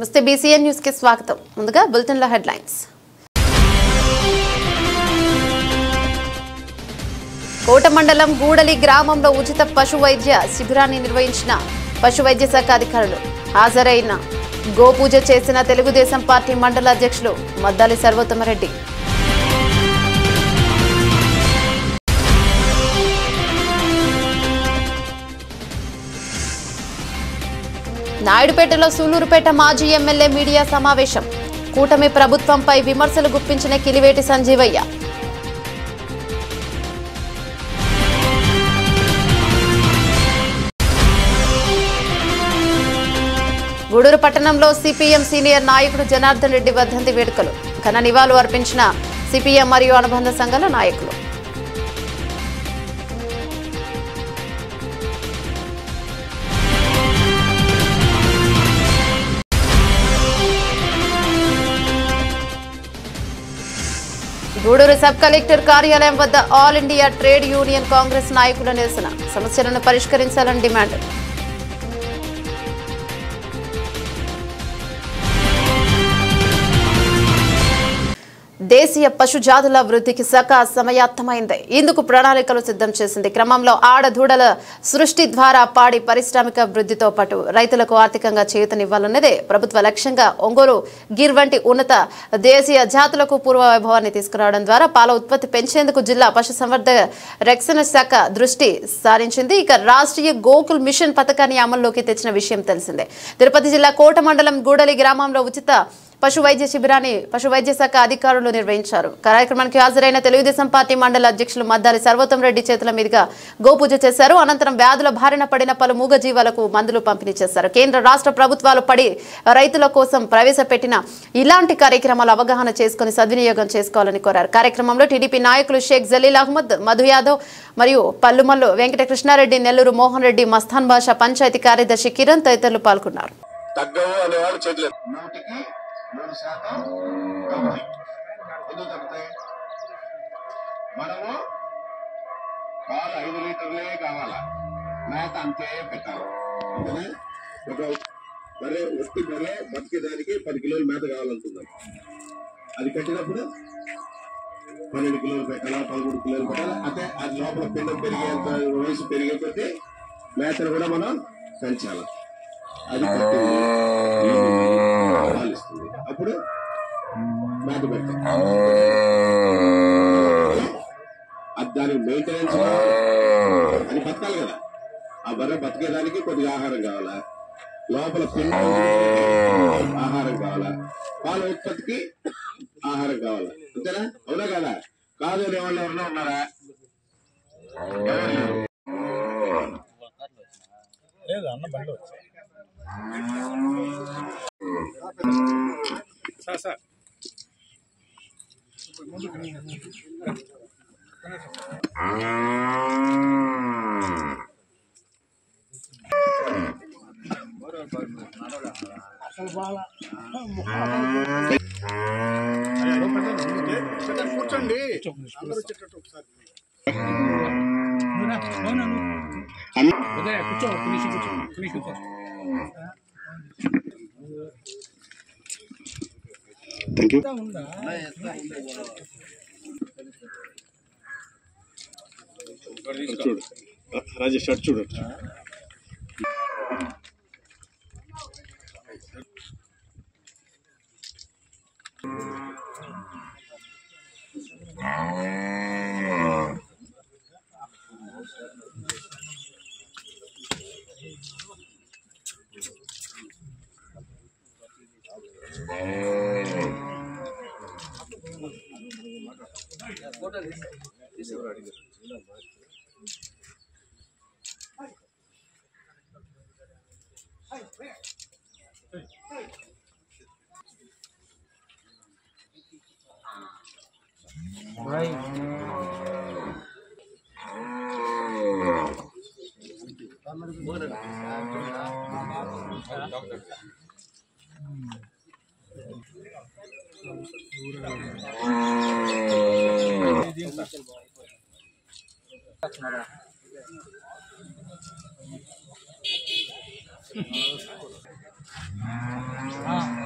నమస్తే BCN news కి స్వాగతం ముందుగా బులెటిన్ లో హెడ్లైన్స్ కోట మండలం గూడలి గ్రామంలో ఉచిత పశు వైద్య శిబిరాన్ని నిర్వహించిన పశు వైద్య శాఖ అధికారులు హాజరైన గోపూజ చేసిన తెలుగుదేశం పార్టీ మండల అధ్యక్షులు మద్దాలి సర్వోత్తమరెడ్డి నాయుడుపేటలో సూలూరుపేట మాజీ ఎమ్మెల్యే మీడియా సమావేశం కూటమి ప్రభుత్వంపై విమర్శలు గుప్పించిన కిలివేటి సంజీవయ్య గూడూరు పట్టణంలో సిపిఎం సీనియర్ నాయకుడు జనార్దన్ రెడ్డి వర్ధంతి వేడుకలు ఘన నివాళులు అర్పించిన సిపిఎం మరియు అనుబంధ సంఘాల నాయకులు గూడూరు సబ్ కలెక్టర్ కార్యాలయం వద్ద All India Trade Union Congress నాయకుల నిరసన సమస్యలను పరిష్కరించాలని డిమాండ్ దేశీయ పశు జాతుల వృద్ధికి శాఖ సమయాత్తమైంది ఇందుకు ప్రణాళికలు సిద్ధం చేసింది క్రమంలో ఆడదూడల సృష్టి ద్వారా పాడి పారిశ్రామిక వృద్ధితో పాటు రైతులకు ఆర్థికంగా చేయూతనివ్వాలన్నదే ప్రభుత్వ లక్ష్యంగా ఒంగోలు గిర్ వంటి ఉన్నత దేశీయ జాతులకు పూర్వ వైభవాన్ని తీసుకురావడం ద్వారా పాల ఉత్పత్తి పెంచేందుకు జిల్లా పశుసంవర్ధక రక్షణ శాఖ దృష్టి సారించింది ఇక రాష్ట్రీయ గోకుల్ మిషన్ పథకాన్ని అమల్లోకి తెచ్చిన విషయం తెలిసిందే తిరుపతి జిల్లా కోట మండలం గూడలి గ్రామంలో ఉచిత పశు వైద్య శిబిరాన్ని పశు వైద్య శాఖ అధికారులు నిర్వహించారు కార్యక్రమానికి హాజరైన తెలుగుదేశం పార్టీ మండల అధ్యక్షులు మద్దాలి సర్వోత్తం రెడ్డి చేతుల మీదుగా గోపూజ చేశారు అనంతరం వ్యాధుల బారిన పడిన పలు మూగ జీవాలకు మందులు పంపిణీ చేశారు కేంద్ర రాష్ట్ర ప్రభుత్వాలు పడి రైతుల కోసం ప్రవేశపెట్టిన ఇలాంటి కార్యక్రమాలు అవగాహన చేసుకుని సద్వినియోగం చేసుకోవాలని కోరారు కార్యక్రమంలో టీడీపీ నాయకులు షేక్ జలీల్ అహ్మద్ మధు యాదవ్ మరియు పల్లుమల్లు వెంకట కృష్ణారెడ్డి నెల్లూరు మోహన్ రెడ్డి మస్తాన్ బాషా పంచాయతీ కార్యదర్శి కిరణ్ తదితరులు పాల్గొన్నారు తగ్గవు అనేవాళ్ళు చేయలేదు నూటికి మూడు శాతం తగ్గుతాయి ఎందుకు తగ్గుతాయి మనము పాలు ఐదు లీటర్లే కావాలా మేత అంతే పెట్టాలి అంతేనా ఒక బరే ఒట్టి బరే బతికేదానికి పది కిలోలు మేత కావాలనుకుందాం అది కట్టినప్పుడు పన్నెండు కిలోలు పెట్టాలా పదమూడు కిలోలు పెట్టాలా అంటే అది లోపల పిండం పెరిగేంత వయసు పెరిగే కొద్దీ మేతను కూడా మనం పెంచాలి అది కట్టింది పాలు ఇస్తుంది అప్పుడు మేత పెడతాం అది దాని మెయింటెనెన్స్ అది బతకాలి కదా ఆ బర్రె బతికేదానికి కొద్దిగా ఆహారం కావాలా లోపల పిండి ఆహారం కావాలా పాల ఉత్పత్తికి ఆహారం కావాలా అంతేనా అవునా కదా కాదు అనే వాళ్ళు ఎవరన్నా ఉన్నారా ఎవరు లేరు. చూడు రాజేష్ అటు చూడు ఆ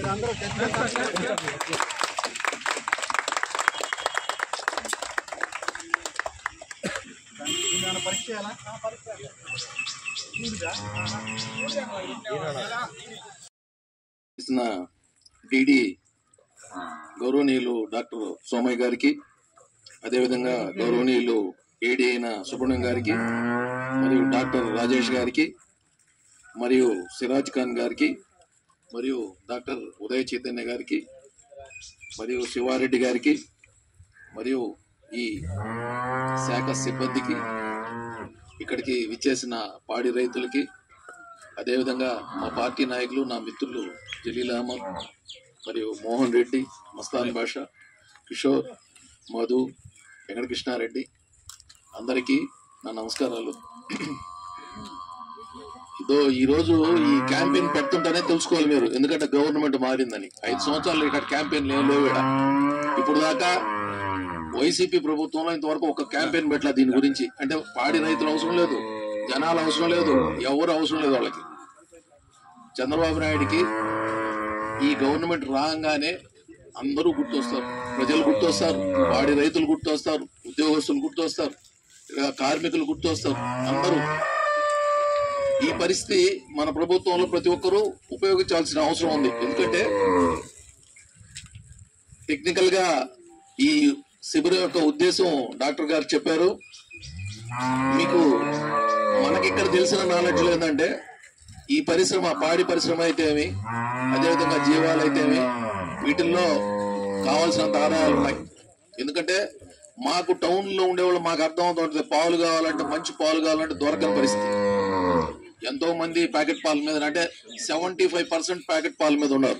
ఇస్తున్న డిడి గౌరవనీయులు డాక్టర్ సోమయ్య గారికి అదేవిధంగా గౌరవనీయులు ఏడి అయిన సుబ్రహ్మణ్యం గారికి మరియు డాక్టర్ రాజేష్ గారికి మరియు సిరాజ్ ఖాన్ గారికి మరియు డాక్టర్ ఉదయ్ చైతన్య గారికి మరియు శివారెడ్డి గారికి మరియు ఈ శాఖ సిబ్బందికి ఇక్కడికి విచ్చేసిన పాడి రైతులకి అదేవిధంగా మా పార్టీ నాయకులు నా మిత్రులు జలీల్ అహ్మద్ మరియు మోహన్ రెడ్డి మస్తాన్ బాషా కిషోర్ మధు వెంకటకృష్ణారెడ్డి అందరికీ నా నమస్కారాలు ఇదో ఈ రోజు ఈ క్యాంపెయిన్ పెడుతుంటేనే తెలుసుకోవాలి మీరు ఎందుకంటే గవర్నమెంట్ మారిందని ఐదు సంవత్సరాలు ఇక్కడ క్యాంపెయిన్ లేవు లేవు ఈడ. ఇప్పుడు దాకా వైసీపీ ప్రభుత్వంలో ఇంతవరకు ఒక క్యాంపెయిన్ పెట్టలే దీని గురించి అంటే పాడి రైతులు అవసరం లేదు జనాలు అవసరం లేదు ఎవరు అవసరం లేదు వాళ్ళకి చంద్రబాబు నాయుడికి ఈ గవర్నమెంట్ రాగానే అందరూ గుర్తొస్తారు ప్రజలు గుర్తొస్తారు పాడి రైతులు గుర్తొస్తారు ఉద్యోగస్తులు గుర్తొస్తారు ఇక కార్మికులు గుర్తొస్తారు అందరూ ఈ పరిస్థితి మన ప్రభుత్వంలో ప్రతి ఒక్కరూ ఉపయోగించాల్సిన అవసరం ఉంది ఎందుకంటే టెక్నికల్ గా ఈ శిబిరం యొక్క ఉద్దేశం డాక్టర్ గారు చెప్పారు మీకు మనకి ఇక్కడ తెలిసిన నాలెడ్జ్ ఏంటంటే ఈ పరిశ్రమ పాడి పరిశ్రమ అయితేమి అదేవిధంగా జీవాలు అయితేమి వీటిల్లో కావాల్సినంత ఆదాయాలు ఉన్నాయి ఎందుకంటే మాకు టౌన్ లో ఉండేవాళ్ళు మాకు అర్థం అవుతుంది పాలు కావాలంటే మంచి పాలు కావాలంటే దొరకని పరిస్థితి ఎంతో మంది ప్యాకెట్ పాల మీద అంటే సెవెంటీ ఫైవ్ పర్సెంట్ ప్యాకెట్ పాల మీద ఉన్నారు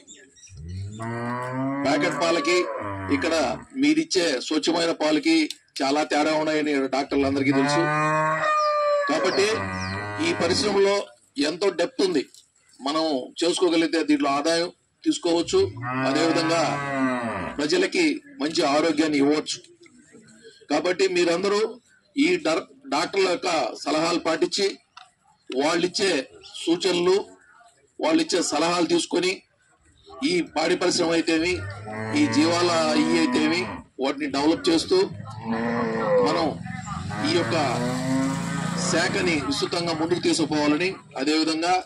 ప్యాకెట్ పాలకి ఇక్కడ మీరిచ్చే స్వచ్ఛమైన పాలకి చాలా తేడా ఉన్నాయని డాక్టర్లందరికీ తెలుసు కాబట్టి ఈ పరిశ్రమలో ఎంతో డెప్త్ ఉంది మనం చేసుకోగలిగితే దీంట్లో ఆదాయం తీసుకోవచ్చు అదేవిధంగా ప్రజలకి మంచి ఆరోగ్యాన్ని ఇవ్వచ్చు కాబట్టి మీరందరూ ఈ డర్- డాక్టర్ల యొక్క సలహాలు పాటించి వాళ్ళిచ్చే సూచనలు వాళ్ళిచ్చే సలహాలు తీసుకొని ఈ పాడి పరిశ్రమ అయితేమి ఈ జీవాల ఇవి అయితేమి వాటిని డెవలప్ చేస్తూ మనం ఈ యొక్క శాఖని విస్తృతంగా ముందుకు తీసుకుపోవాలని అదేవిధంగా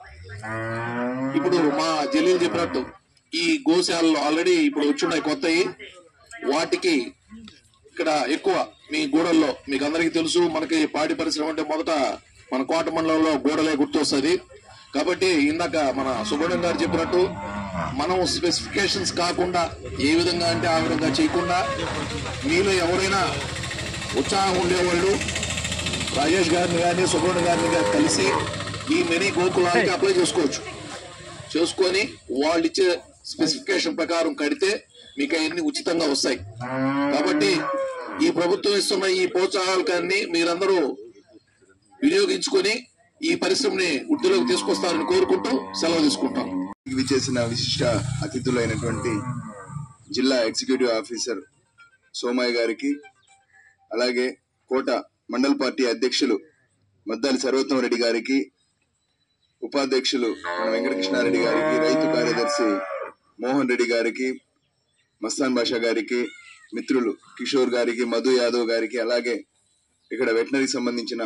ఇప్పుడు మా జలీల్ చెప్పినట్టు ఈ గోశాలలో ఆల్రెడీ ఇప్పుడు వచ్చున్నాయి కొత్తవి వాటికి ఇక్కడ ఎక్కువ మీ గూడల్లో మీకు అందరికీ తెలుసు మనకి పాడి పరిశ్రమ అంటే మొదట మన కోట మండలంలో గూడలే గుర్తొస్తుంది కాబట్టి ఇందాక మన సుబ్రహ్మణ్యం గారు చెప్పినట్టు మనం స్పెసిఫికేషన్స్ కాకుండా ఏ విధంగా అంటే ఆ విధంగా చేయకుండా మీలో ఎవరైనా ఉత్సాహం ఉండేవాళ్ళు రాజేష్ గారిని కానీ సుబ్రహ్మణ్యం గారిని కానీ కలిసి ఈ మినీ గోకులానికి అప్లై చేసుకోవచ్చు చేసుకొని వాళ్ళు ఇచ్చే స్పెసిఫికేషన్ ప్రకారం కడితే మీకు అవన్నీ ఉచితంగా వస్తాయి కాబట్టి ఈ ప్రభుత్వం ఇస్తున్న ఈ ప్రోత్సాహాలకాన్ని మీరందరూ వినియోగించుకొని ఈ పరిశ్రమని వృద్ధిలోకి తీసుకొస్తారని కోరుకుంటూ సెలవు తీసుకుంటాం విచ్చేసిన విశిష్ట అతిథులైనటువంటి జిల్లా ఎగ్జిక్యూటివ్ ఆఫీసర్ సోమయ్య గారికి అలాగే కోట మండల పార్టీ అధ్యక్షులు మద్దాలి సర్వోత్తమ రెడ్డి గారికి ఉపాధ్యక్షులు మన వెంకటకృష్ణారెడ్డి గారికి రైతు కార్యదర్శి మోహన్ రెడ్డి గారికి మస్తాన్ బాషా గారికి మిత్రులు కిషోర్ గారికి మధు యాదవ్ గారికి అలాగే ఇక్కడ వెటనరీ సంబంధించిన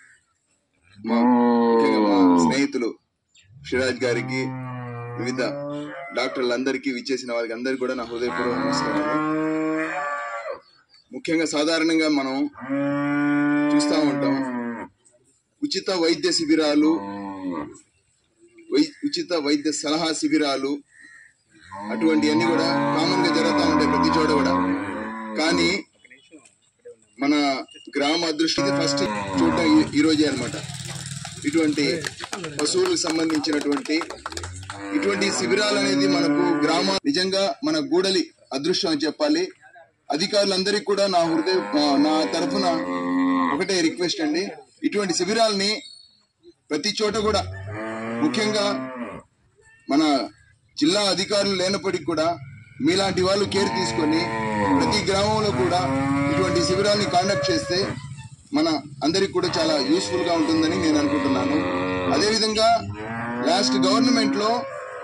మా ముఖ్యంగా మా స్నేహితులు షిరాజ్ గారికి వివిధ డాక్టర్లందరికీ విచ్చేసిన వారికి అందరికీ కూడా నా హృదయపూర్వక నమస్కారాలు ముఖ్యంగా సాధారణంగా మనం చూస్తూ ఉంటాం ఉచిత వైద్య శిబిరాలు వై- ఉచిత వైద్య సలహా శిబిరాలు అటువంటివన్నీ కూడా కామన్ గా జరుగుతూ ఉంటాయి ప్రతి చోట కూడా కానీ మన గ్రామ అదృష్టికి ఫస్ట్ చూడటం ఈ- ఈ రోజే అన్నమాట ఇటువంటి పశువులకు సంబంధించినటువంటి ఇటువంటి శిబిరాలు అనేది మనకు గ్రామ నిజంగా మన గూడలి అదృష్టం అని చెప్పాలి అధికారులందరికీ కూడా నా హృదయ ఆ, నా తరఫున ఒకటే రిక్వెస్ట్ అండి ఇటువంటి శిబిరాలని ప్రతి చోట కూడా ముఖ్యంగా మన జిల్లా అధికారులు లేనప్పటికీ కూడా మీలాంటి వాళ్ళు కేర్ తీసుకొని ప్రతి గ్రామంలో కూడా ఇటువంటి శిబిరాన్ని కాండక్ట్ చేస్తే మన అందరికి కూడా చాలా యూస్ఫుల్ గా ఉంటుందని నేను అనుకుంటున్నాను అదేవిధంగా లాస్ట్ గవర్నమెంట్ లో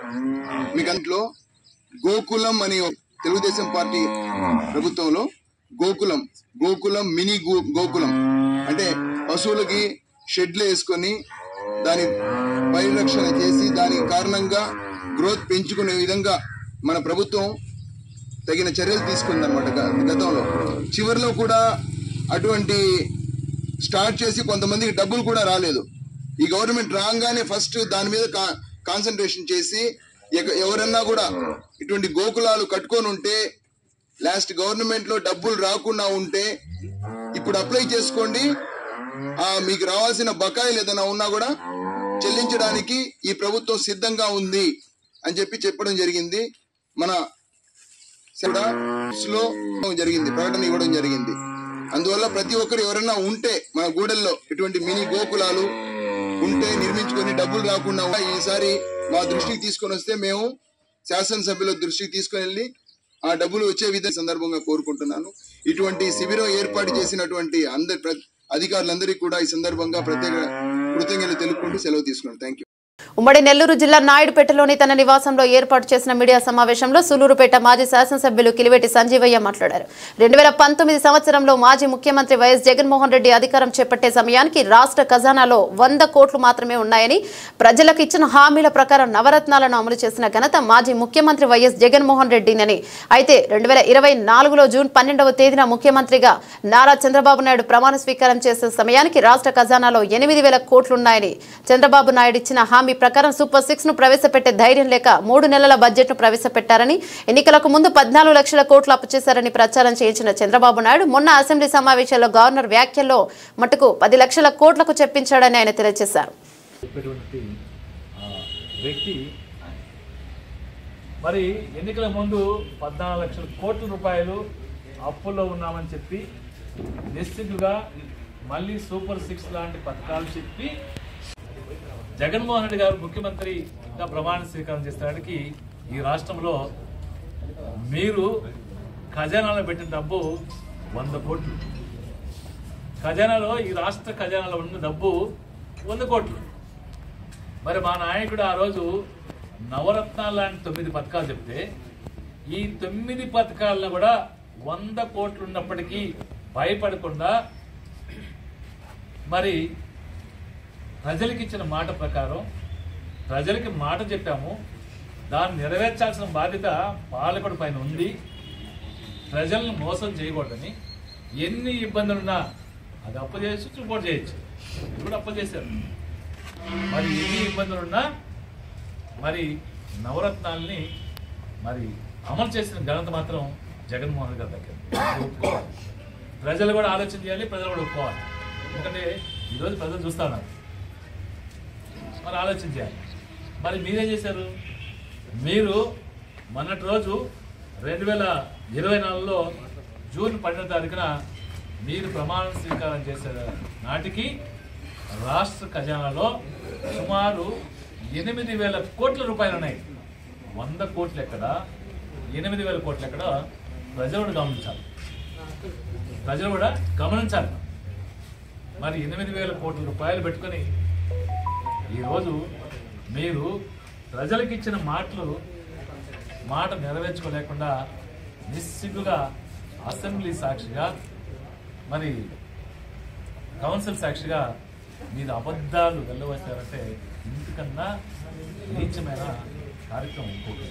మీకు అందులో గోకులం అని తెలుగుదేశం పార్టీ ప్రభుత్వంలో గోకులం గోకులం మినీ గో- గోకులం అంటే పశువులకి షెడ్లు వేసుకొని దాని పరిరక్షణ చేసి దాని కారణంగా గ్రోత్ పెంచుకునే విధంగా మన ప్రభుత్వం తగిన చర్యలు తీసుకుందన్నమాట గ- గతంలో చివరిలో కూడా అటువంటి స్టార్ట్ చేసి కొంతమందికి డబ్బులు కూడా రాలేదు ఈ గవర్నమెంట్ రాగానే ఫస్ట్ దాని మీద కాన్సన్ట్రేషన్ చేసి ఎక- ఎవరన్నా కూడా ఇటువంటి గోకులాలు కట్టుకొని ఉంటే లాస్ట్ గవర్నమెంట్ లో డబ్బులు రాకుండా ఉంటే ఇప్పుడు అప్లై చేసుకోండి ఆ మీకు రావాల్సిన బకాయిలు ఏదైనా ఉన్నా కూడా చెల్లించడానికి ఈ ప్రభుత్వం సిద్ధంగా ఉంది అని చెప్పి చెప్పడం జరిగింది మన కూడా లో జరిగింది ప్రకటన ఇవ్వడం జరిగింది అందువల్ల ప్రతి ఒక్కరు ఎవరైనా ఉంటే మన గూడెల్లో ఇటువంటి మినీ గోకులాలు ఉంటే నిర్మించుకొని డబ్బులు రాకుండా ఉంటే ఈసారి మా దృష్టికి తీసుకొని వస్తే మేము శాసనసభ్యుల దృష్టికి తీసుకొని వెళ్ళి ఆ డబ్బులు వచ్చే విధంగా సందర్భంగా కోరుకుంటున్నాను ఇటువంటి శిబిరం ఏర్పాటు చేసినటువంటి అందరి ప్ర- అధికారులందరికీ కూడా ఈ సందర్భంగా ప్రత్యేక కృతజ్ఞతలు తెలుపుకుంటూ సెలవు తీసుకున్నాను థ్యాంక్ యూ ఉమ్మడి నెల్లూరు జిల్లా నాయుడుపేటలోని తన నివాసంలో ఏర్పాటు చేసిన మీడియా సమావేశంలో సులూరుపేట మాజీ శాసనసభ్యులు కిలివేటి సంజీవయ్య మాట్లాడారు రెండు వేల పంతొమ్మిది సంవత్సరంలో మాజీ ముఖ్యమంత్రి వైఎస్ జగన్మోహన్ రెడ్డి అధికారం చేపట్టే సమయానికి రాష్ట్ర ఖజానాలో వంద కోట్లు మాత్రమే ఉన్నాయని ప్రజలకు ఇచ్చిన హామీల ప్రకారం నవరత్నాలను అమలు చేసిన ఘనత మాజీ ముఖ్యమంత్రి వైఎస్ జగన్మోహన్ రెడ్డినని అయితే రెండు వేల ఇరవై నాలుగులో జూన్ పన్నెండవ తేదీన ముఖ్యమంత్రిగా నారా చంద్రబాబు నాయుడు ప్రమాణ స్వీకారం చేసే సమయానికి రాష్ట్ర ఖజానాలో ఎనిమిది వేల కోట్లున్నాయని చంద్రబాబు నాయుడు ఇచ్చిన హామీ ప్రకారం సూపర్ సిక్స్ ను ప్రవేశపెట్టే ధైర్యం లేక మూడు నెలల బడ్జెట్ ను ప్రవేశపెట్టారని ఎన్నికలకు ముందు పద్నాలుగు లక్షల కోట్లు అప్పు చేశారని ప్రచారం చేయించిన చంద్రబాబు నాయుడు మొన్న అసెంబ్లీ సమావేశాల్లో గవర్నర్ వ్యాఖ్యల్లో మటుకు పది లక్షల కోట్లకు చెప్పించాడని ఆయన తెలియజేశారు చెప్పేటువంటి ఆ, వ్యక్తి మరి ఎన్నికల ముందు పద్నాలుగు లక్షల కోట్ల రూపాయలు అప్పుల్లో ఉన్నామని చెప్పి నిశ్చితుగా మళ్ళీ సూపర్ సిక్స్ లాంటి పథకాలు చెప్పి జగన్మోహన్ రెడ్డి గారు ముఖ్యమంత్రిగా ప్రమాణ స్వీకారం చేసడానికి ఈ రాష్ట్రంలో మీరు ఖజానాలో పెట్టిన డబ్బు వంద కోట్లు ఖజానాలో ఈ రాష్ట్ర ఖజానాలో ఉన్న డబ్బు వంద కోట్లు మరి మా నాయకుడు ఆ రోజు నవరత్నాలు లాంటి తొమ్మిది పథకాలు చెప్తే ఈ తొమ్మిది పథకాలను కూడా వంద కోట్లు ఉన్నప్పటికీ భయపడకుండా మరి ప్రజలకు ఇచ్చిన మాట ప్రకారం ప్రజలకి మాట చెప్పాము దాన్ని నెరవేర్చాల్సిన బాధ్యత పాలకుడి పైన ఉంది ప్రజలను మోసం చేయకూడదని ఎన్ని ఇబ్బందులున్నా అది అప్పు చేయొచ్చు రిపోర్ట్ చేయొచ్చు ఇది కూడా అప్పు చేశారు మరి ఎన్ని ఇబ్బందులున్నా మరి నవరత్నాల్ని మరి అమలు చేసిన ఘనత మాత్రం జగన్మోహన్ రెడ్డి గారి దగ్గర అది ఒప్పుకోవాలి ప్రజలు కూడా ఆలోచన చేయాలి ప్రజలు కూడా ఒప్పుకోవాలి ఎందుకంటే ఈరోజు ప్రజలు చూస్తా ఉన్నారు మరి ఆలోచన చేయాలి మరి మీరేం చేశారు మీరు మొన్నటి రోజు రెండు వేల ఇరవై నాలుగులో జూన్ పన్నెండో తారీఖున మీరు ప్రమాణ స్వీకారం చేసే నాటికి రాష్ట్ర ఖజానాలో సుమారు ఎనిమిది వేల కోట్ల రూపాయలు ఉన్నాయి వంద కోట్లు ఎక్కడ ఎనిమిది వేల కోట్లు ఎక్కడ ప్రజలు కూడా గమనించాలి ప్రజలు కూడా గమనించాలి మరి ఎనిమిది వేల కోట్ల రూపాయలు పెట్టుకొని ఈరోజు మీరు ప్రజలకు ఇచ్చిన మాటలు మాట నెరవేర్చుకోలేకుండా నిస్సిగ్గుగా అసెంబ్లీ సాక్షిగా మరి కౌన్సిల్ సాక్షిగా మీరు అబద్ధాలు వెళ్ళవచ్చారంటే ఇంతకన్నా నీచమైన కార్యక్రమం ఇంకోటి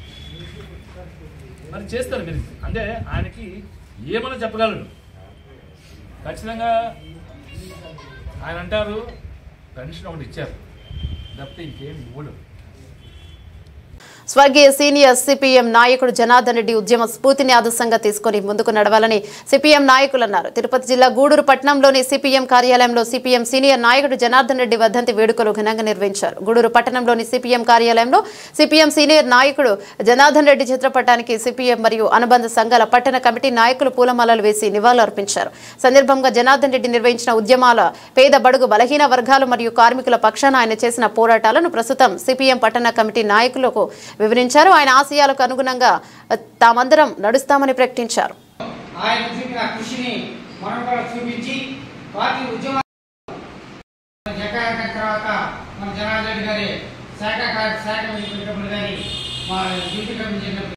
మరి చేస్తారు మీరు అంటే ఆయనకి ఏమన్నా చెప్పగలరు ఖచ్చితంగా ఆయన అంటారు పెన్షన్ ఒకటి ఇచ్చారు తప్పితే ఇంకేం ఇవ్వడు స్వర్గీయ సీనియర్ సిపిఎం నాయకుడు జనార్దన్ రెడ్డి ఉద్యమ స్ఫూర్తిని ఆదర్శంగా తీసుకుని ముందుకు నడవాలని సిపిఎం నాయకులు అన్నారు తిరుపతి జిల్లా గూడూరు పట్టణంలోని సిపిఎం కార్యాలయంలో సిపిఎం సీనియర్ నాయకుడు జనార్దన్ రెడ్డి వర్ధంతి వేడుకలు ఘనంగా నిర్వహించారు గూడూరు పట్టణంలోని సిపిఎం కార్యాలయంలో సిపిఎం సీనియర్ నాయకుడు జనార్దన్ రెడ్డి చిత్రపటానికి సిపిఎం మరియు అనుబంధ సంఘాల పట్టణ కమిటీ నాయకులు పూలమాలలు వేసి నివాళులర్పించారు సందర్భంగా జనార్దన్ రెడ్డి నిర్వహించిన ఉద్యమాల పేద బడుగు బలహీన వర్గాలు మరియు కార్మికుల పక్షాన ఆయన చేసిన పోరాటాలను ప్రస్తుతం సిపిఎం పట్టణ కమిటీ నాయకులకు వివరించారు ఆయన ఆశయాలకు అనుగుణంగా తామందరం నడుస్తామని ప్రకటించారు ఆయన చూపిన కృషిని మనం కూడా చూపించి పార్టీ ఉద్యమ ఎకరాక తర్వాత మన జనార్దన్ రెడ్డి గారి శాఖ కా- శాఖ వెళ్ళినప్పుడు కానీ మా డ్యూటీ కమిషన్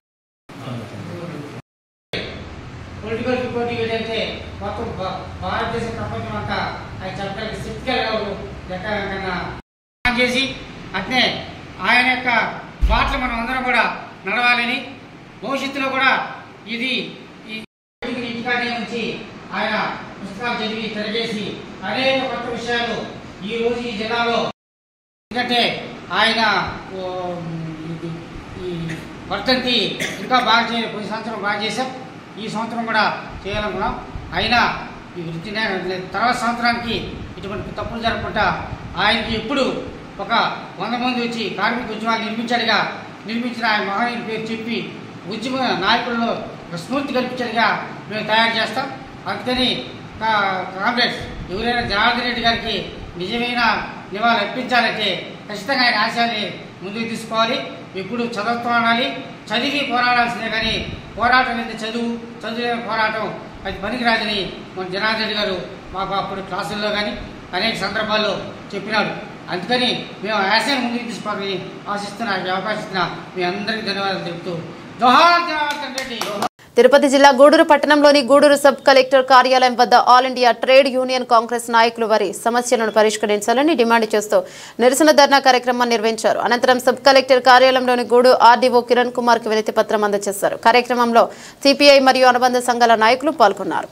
పొలిటికల్ పోటీ ఏదైతే మొత్తం భా- భారతదేశ ప్రపంచం అంతా ఆయన చెప్పడానికి శక్తికరగారు కన్నా చేసి అట్నే ఆయన యొక్క బాటలు మనం అందరం కూడా నడవాలని భవిష్యత్తులో కూడా ఇది ఈ ఇంటికాడే ఉంచి ఆయన పుస్తకాలు చదివి తిరగేసి అనేక కొత్త విషయాలు ఈ రోజు ఈ జిల్లాలో ఎందుకంటే ఆయన ఓ, ఇది- ఈ వర్ధంతి ఇంకా బాగా చేయాలి పోయిన సంవత్సరం బాగా చేశాం ఈ సంవత్సరం కూడా చేయాలనుకున్నాం అయినా ఈ వృత్తి నే- తర్వాత సంవత్సరానికి ఇటువంటి తప్పులు జరగకుండా ఆయనకి ఎప్పుడు ఒక వంద మంది వచ్చి కార్మిక ఉద్యమాలు నిర్మించాడుగా నిర్మించిన ఆయన మహనీయుల పేరు చెప్పి ఉద్యమ నాయకుల్లో ఒక స్ఫూర్తి కల్పించాడుగా మేము తయారు చేస్తాం అందుకని కా- కామ్రేడ్స్ ఎవరైనా జనార్దన్ రెడ్డి గారికి నిజమైన నివాళులు అర్పించాలంటే ఖచ్చితంగా ఆయన ఆశయాన్ని ముందుకు తీసుకోవాలి ఎప్పుడు చదువుతూ ఉండాలి చదివి పోరాడాల్సిందే కానీ పోరాటం అనేది చదువు చదువు పోరాటం అది పనికిరాదని మన జనార్దన్ రెడ్డి గారు మాకు అప్పుడు క్లాసుల్లో కానీ అనేక సందర్భాల్లో చెప్పినాడు అందుకని మేము ఆశయాన్ని ముందుకు తీసుకోవాలని ఆశిస్తున్నా ఈ అవకాశం ఇస్తున్నా మీ అందరికీ ధన్యవాదాలు తెలుపుతూ జోహార్ జనార్దన్ రెడ్డి తిరుపతి జిల్లా గూడూరు పట్టణంలోని గూడూరు సబ్ కలెక్టర్ కార్యాలయం వద్ద All India Trade Union Congress నాయకులు వారి సమస్యలను పరిష్కరించాలని డిమాండ్ చేస్తూ నిరసన ధర్నా కార్యక్రమం నిర్వహించారు అనంతరం సబ్ కలెక్టర్ కార్యాలయంలోని గూడు ఆర్డీఓ కిరణ్ కుమార్ కు వినతి పత్రం అందజేశారు కార్యక్రమంలో సిపిఐ మరియు అనుబంధ సంఘాల నాయకులు పాల్గొన్నారు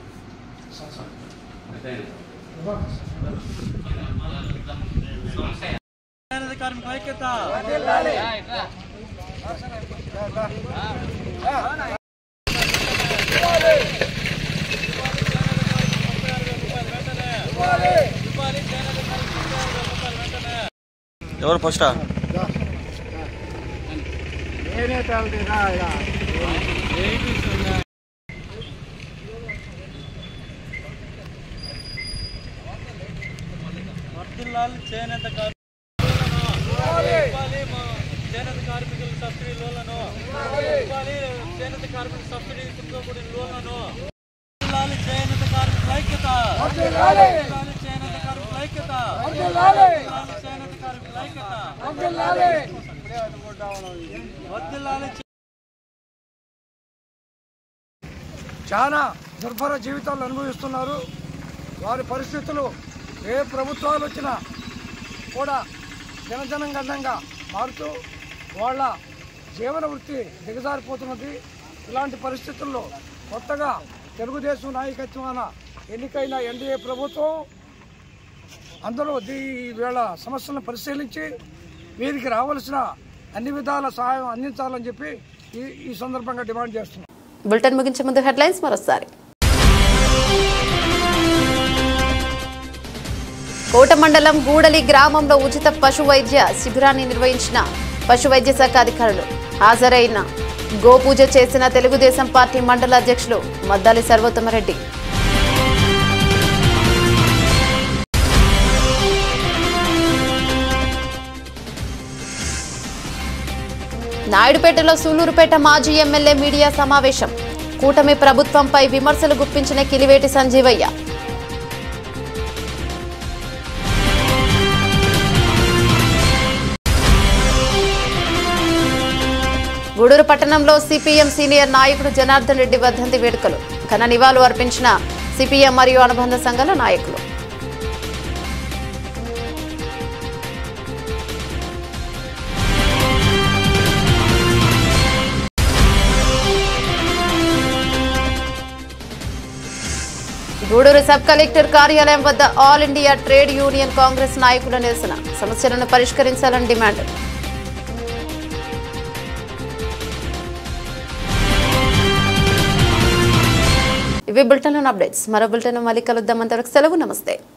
ఎవరు ఫస్టా చేనేత కార్మికుల సబ్సిడీ లోన్లను చేనేత కార్మికుల సబ్సిడీ కూడిన లోన్లను చేనేత కార్మికుల ఐక్యత చేనేత కార్మికుల ఐక్యత చేనేత కార్మికుల ఐక్యత వర్ధిల్లాలి చాలా దుర్భర జీవితాలు అనుభవిస్తున్నారు వారి పరిస్థితులు ఏ ప్రభుత్వాలు వచ్చినా కూడా జనజనంగండంగా మారుతూ వాళ్ళ జీవన వృత్తి దిగజారిపోతున్నది ఇలాంటి పరిస్థితుల్లో కొత్తగా తెలుగుదేశం నాయకత్వాన ఎన్నికైన ఎన్డీఏ ప్రభుత్వం అందరూ దీ వీళ్ళ సమస్యలను పరిశీలించి వీరికి రావాల్సిన అన్ని విధాల సహాయం అందించాలని చెప్పి ఈ ఈ సందర్భంగా డిమాండ్ చేస్తున్నాం బులెటిన్ ముగించే ముందు హెడ్లైన్స్ మరోసారి కోట మండలం గూడలి గ్రామంలో ఉచిత పశు వైద్య శిబిరాన్ని నిర్వహించిన పశు వైద్య శాఖ అధికారులు హాజరైన గోపూజ చేసిన తెలుగుదేశం పార్టీ మండల అధ్యక్షులు మద్దాలి సర్వోత్తమరెడ్డి నాయుడుపేటలో సూలూరుపేట మాజీ ఎమ్మెల్యే మీడియా సమావేశం కూటమి ప్రభుత్వంపై విమర్శలు గుప్పించిన కిలివేటి సంజీవయ్య గూడూరు పట్టణంలో సిపిఎం సీనియర్ నాయకుడు జనార్దన్ రెడ్డి వర్ధంతి వేడుకలు ఘన నివాళులు అర్పించిన సిపిఎం మరియు అనుబంధ సంఘాల నాయకులు గూడూరు సబ్ కలెక్టర్ కార్యాలయం వద్ద All India Trade Union Congress నాయకుల నిరసన సమస్యలను పరిష్కరించాలని డిమాండ్ ఇవి బులెటిన్ అప్డేట్స్ మరో బులెటిన్ మళ్ళీ కలుద్దాం అంతవరకు సెలవు నమస్తే